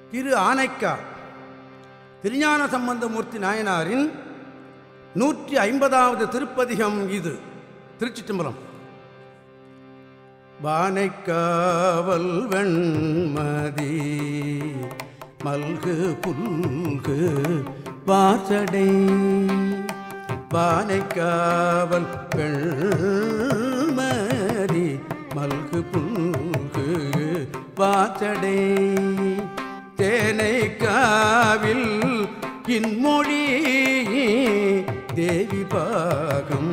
திரு ஆனைக்கா திருஞான சம்பந்தமூர்த்தி நாயனாரின் நூற்றி ஐம்பதாவது திருப்பதிகம் இது திருச்சி தம்பரம் வானைக்காவல் வெண்மதி மல்கு புல்கு வாசடை வானைக்காவல் வெண்மதி மல்கு புல்கு வாசடை தேனை காவில் இன்மொழி தேவி பாகம்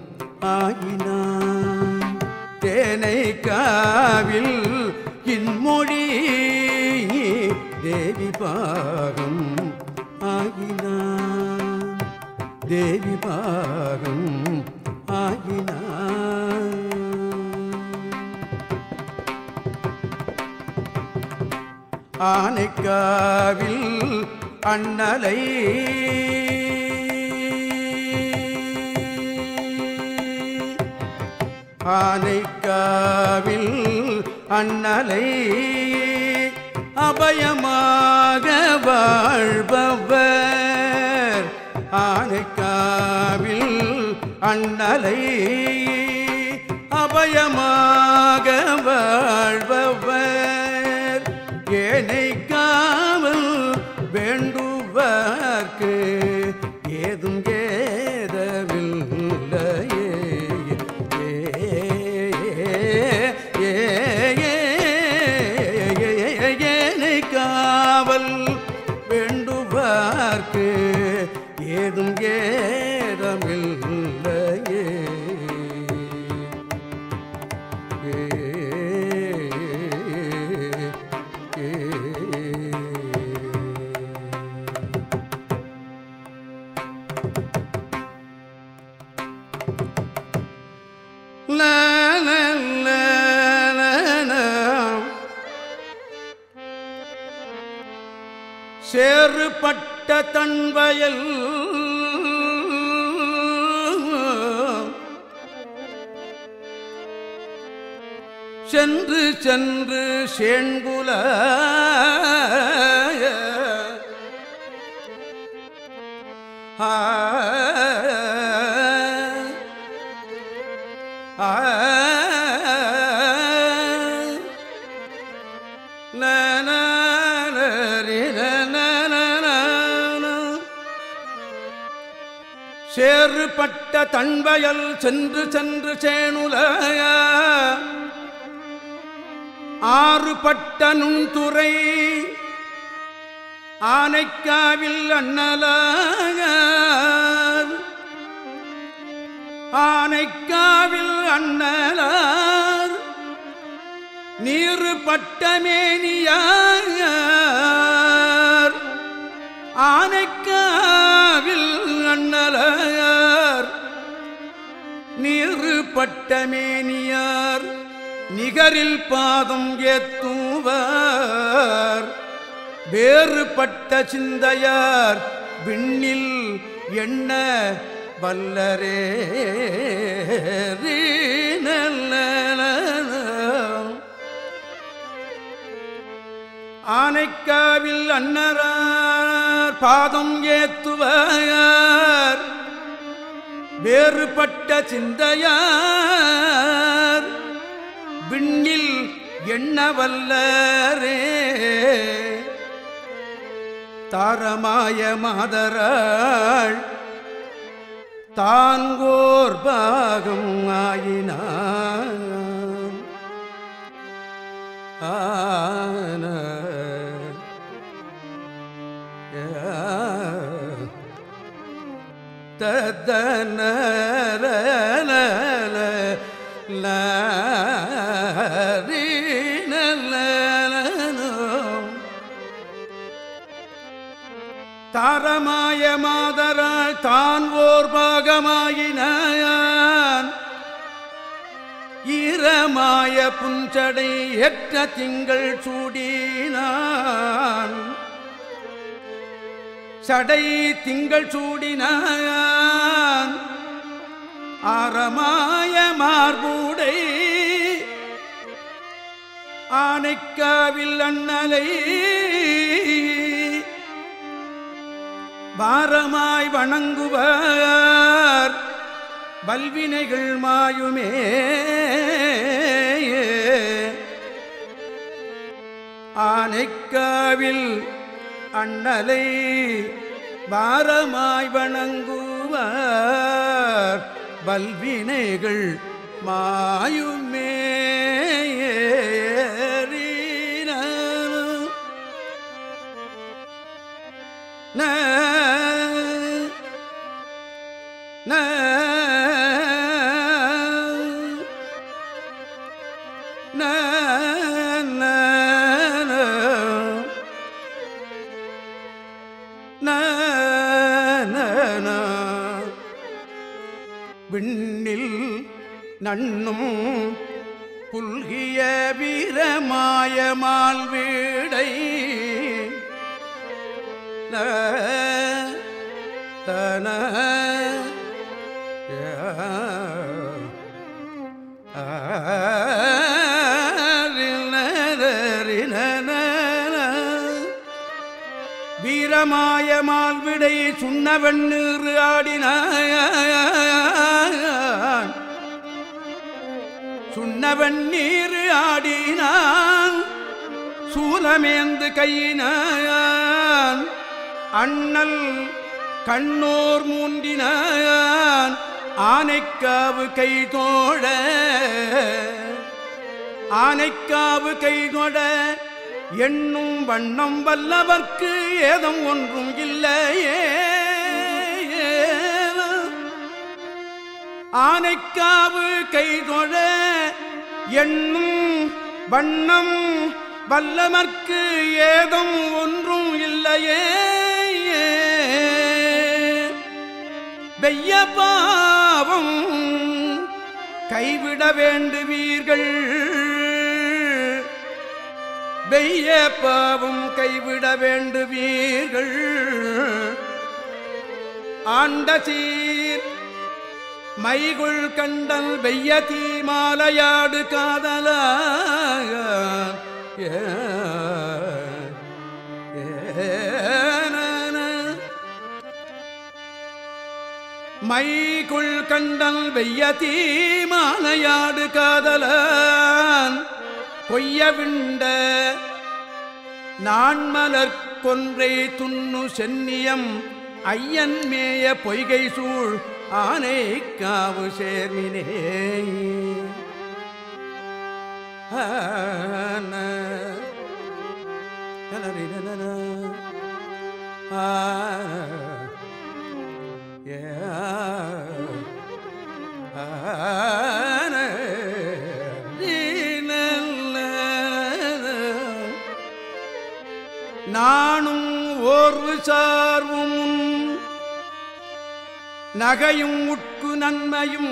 ஆயினான் தேனை காவில் இன்மொழி தேவி பாகம் ஆகினான் தேவி பாகம் ஆகினான் ஆனைக்காவில் அண்ணலை ஆனைக்காவில் அண்ணலை அபயமாக வாழ்பவர் ஆனைக்காவில் அண்ணலை அபயமாக வாழ்பவர் ஏனை காவல் வேண்டுவர்க்கு ஏதும் ஏதவில்லையே ஏனை காவல் வேண்டுவார்க்கு ஏதும் ஏதமில்லையே La la la la la சேறுபட்ட தன்வயல் சென்று சென்று சேண்குல ஆ ஆ சேறுபட்ட தன்வயல் சென்று சென்று சேணுலய ஆறுபட்ட நுண்துறை ஆனைக்காவில் அண்ணலார் ஆனைக்காவில் அண்ணலார் நீரு பட்டமேனியார் ஆனைக்காவில் அண்ணலார் நீரு பட்டமேனியார் நிகரில் பாதம் ஏத்துவார் வேறுபட்ட சிந்தையார் விண்ணில் எண்ண வல்லரே நல்ல ஆனைக்காவில் அன்னரார் பாதம் ஏத்துவார் வேறுபட்ட சிந்தையார் விண்ணில் எண்ண வல்லரே தாரமாய மாதராள் தான்கோர் பாகம் ஆயினான் ஆன தாரமாய மாதராள் தான் ஓர் பாகமாயினான் ஈரமாய புஞ்சடை ஏற்ற திங்கள் சூடினான் சடை திங்கள் சூடினான் ஆரமாய மார்பூடை ஆனைக்காவில் அண்ணலை பாரமாய் வணங்குவார் வல்வினைகள் மாயுமே ஆனைக்காவில் அண்ணலை பாரமாய் வணங்குவார் வல்வினைகள் மாயுமே ந ந ந ந ந ந விண்ணில் நண்ணும் புல்கிய வீரமாயமால் வீடை ல தன வீரமாய மால்விடை சுண்ணவன் நீறு ஆடினான் சுண்ணவன் நீர் ஆடினான் சூலமேந்து கையினான் அண்ணல் கண்ணோர் மூண்டினான் ஆனைக்காவு கைதோழ ஆனைக்காவு கைதொட எண்ணும் வண்ணம் வல்லவர்க்கு ஏதம் ஒன்றும் இல்லையே ஆனைக்காவு கைதொழ எண்ணும் வண்ணம் வல்லமர்க்கு ஏதும் ஒன்றும் இல்லையே வெய்ய பாவம் கைவிட வேண்டுவீர்கள் வெய்ய பாவம் கைவிட வேண்டுவீர்கள் ஆண்ட சீர் மைகுள் கண்டல் வெய்ய தீமாலையாடு காதல மைகுள் கண்டல் வெய்ய தீமாலையாடு காதலான் கொய்ய விண்ட நான்மலர் கொன்றை துண்ணு சென்னியம் ஐயன் மேய பொய்கை சூழ் ஆனை காவு சேர்மினே ஆன. நனரினனன. ஆ. ஏ. ஆன. நீனல்ல. நானும் ஓர்வு சார்வும் நகையும் உட்கு நன்மையும்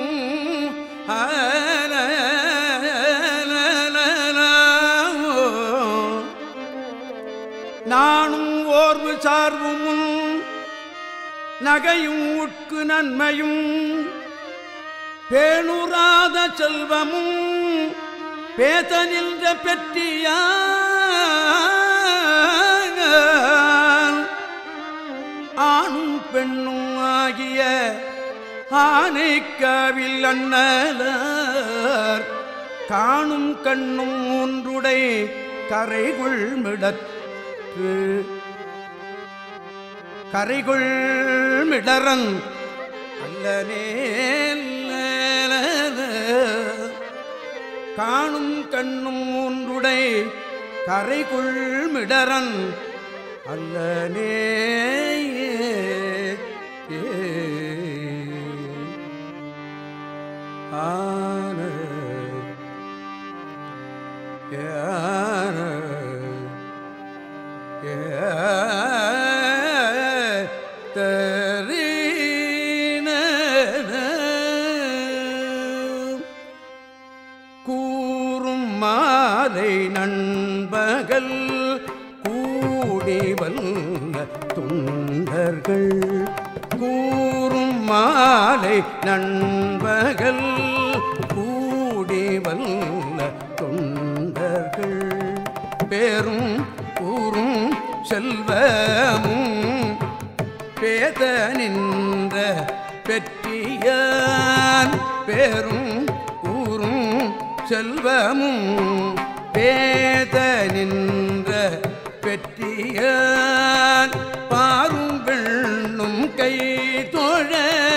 நானும் ஓர்வு சார்வும் நகையும் உட்கு நன்மையும் பேணுராத செல்வமும் பேச நின்ற பெற்றியான் ஆணும் பெண்ணும் ஆகிய ஆனைக்காவில் அண்ணலர் காணும் கண்ணும் ஒன்றுடை கரைகுள் மிடற்று கரைகுள் மிடரன் அல்லனே காணும் கண்ணும் ஒன்றுடை கரைகுள் மிடரன் அல்லனே ஆன யான கூறும் மாலை நண்பகல் கூடி வல்ல துண்டர்கள் கூறும் மாலை நண்பகல் கூடி வல்ல தொண்டர்கள் பேரும் கூறும் செல்வமும் பேத நின்ற பெற்றியான் பேரும் ஊரும் செல்வமும் பேத நின்ற பெற்றியான் பாரும் வெண்ணும் கை தோழ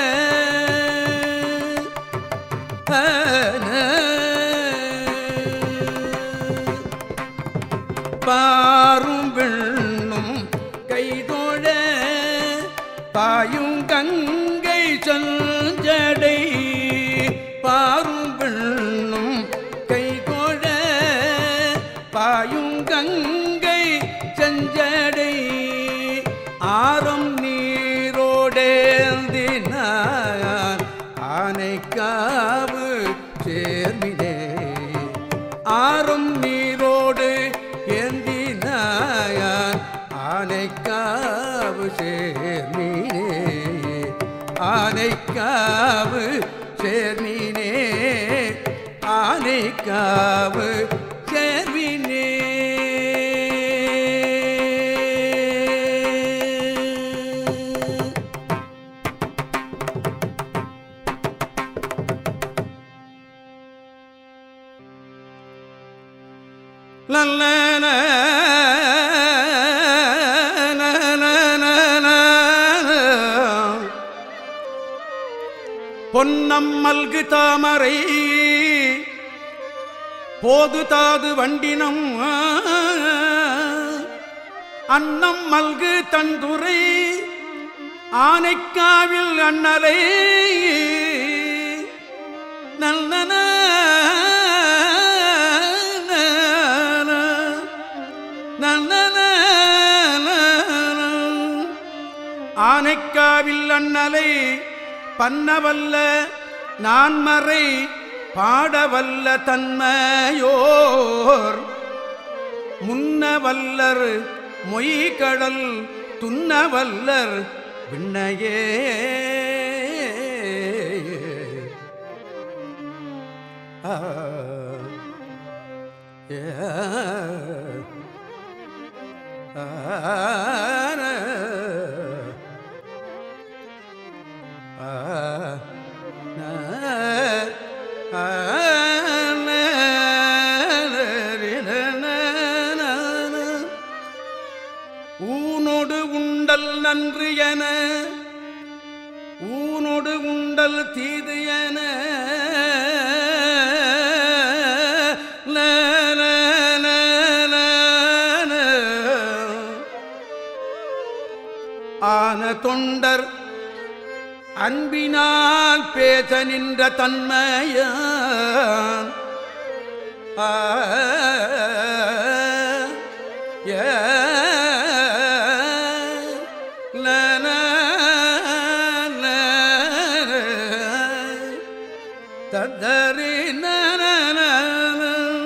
பாரும் வெண்ணும் கைதோழ பாயும் கங்கை சஞ்சடை பாரும் வெண்ணும் கைதோழ பாயும் கங்கை செஞ்சடை ஆரம் நீரோடேந்தினான் ஆனைக்காவு சேர்மினே ஆறும் நீரோடு ஏந்தினாயான் ஆனைக்காவு சேர்மீனே ஆனைக்காவு சேர்மீனே ஆனைக்காவு சேர்மீனே நல்ல பொன்னம் மல்கு தாமரை போது தாது வண்டினம் அன்னம் மல்கு தந்துரை ஆனைக்காவில் அண்ணலை நல்லன ஆனைக்காவில் அண்ணலை பன்னவல்ல நான்மறை பாடவல்ல தன்மையோர் முன்னவல்லர் மொய்கடல் துன்னவல்லர் விண்ணையே ஆ ஏ ஊனொடு உண்டல் நன்று என ஊனொடு உண்டல் தீது என ல, ல, ல, ல, ல. ஆன தொண்டர் அன்பினால் பேச நின்ற தன்மையான் ஆ, ஏ, ல, ல, ல, தத்தரி ந, ந, ந, ந.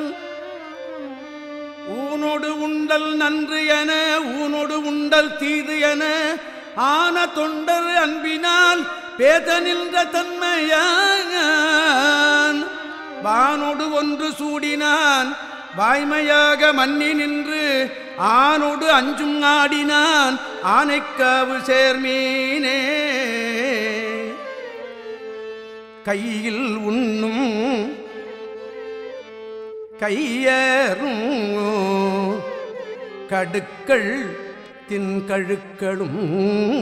ஊனொடு உண்டல் நன்று என ஊனொடு உண்டல் தீது என ஆன தொண்டர் அன்பினால் பேத நின்ற தன்மையான் வானொடு ஒன்று சூடினான் வாய்மையாக மன்னி நின்று ஆனொடு அஞ்சும் ஆடினான் ஆனைக்காவு சேர்மீனே கையில் உண்ணும் கையரும் கடுக்கள் தின்கழுக்களும்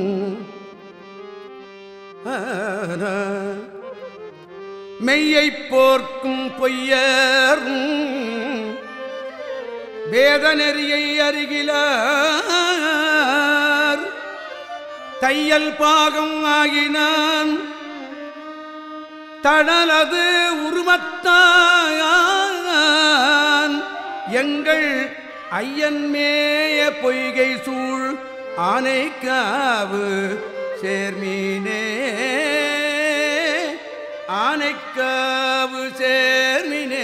மெய்யை போர்க்கும் பொய்யரும் வேத நெறியை அருகிலார் தையல் பாகம் ஆகினான் தடலது உருமத்தாயான் எங்கள் ஐயன்மேய பொய்கை சூழ் ஆனைக்காவு சேர்மீனே ஆனைக்காவு சேர்மினே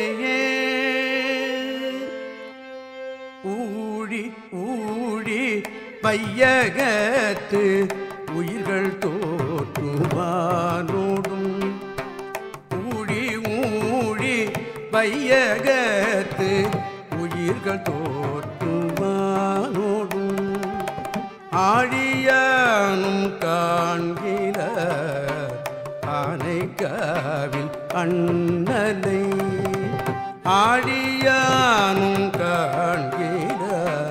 ஊழி ஊழி பையகத்து உயிர்கள் தோற்றுவானோடும் ஊழி ஊழி பையகத்து உயிர்கள் தோற்றுவானோடும் ஆழியானும் காண்கிற ஆனைக்காவில் அண்ணலை ஆழியானும் காண்கிற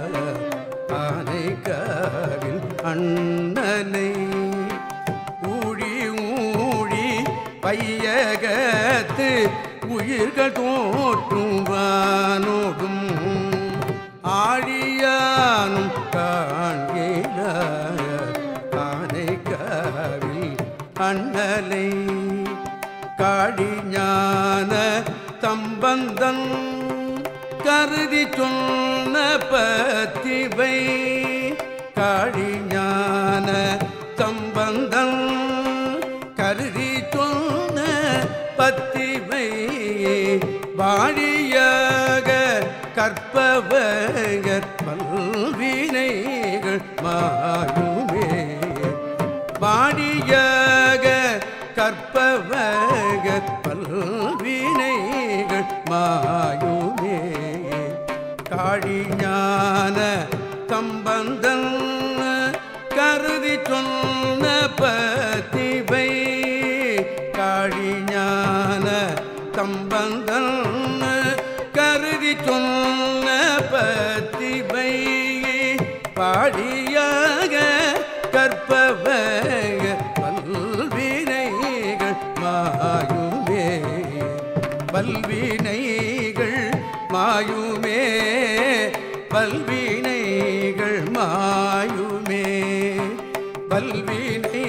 ஆனைக்காவில் அண்ணலை ஊழி ஊழி பையகத்து உயிர்கள் தோற்றும் வானோடும் ஆழியானும் காண்கிற ஆனைக்காவில் அண்ணலை காடிஞான தம்பந்தன் கருதி சொன்ன பத்திவை காடிஞான தம்பந்தன் கருதி சொன்ன பத்திவை வாழியாக கற்பவகர் பல்வினைகள் மாயுமே வாடியாக கற்பவகர் பல்வினைகள் மாயுமே காழிஞான கம்பந்தன் கருதி சொன்ன பத்திவை காழிஞான கம்பந்தன் கருதி சொன்ன பத்திவை பாடியாக கற்பவக பல்வினைகள் மாயுமே பல்வினைகள் மாயுமே பல்வினைகள் மாயுமே பல்வினை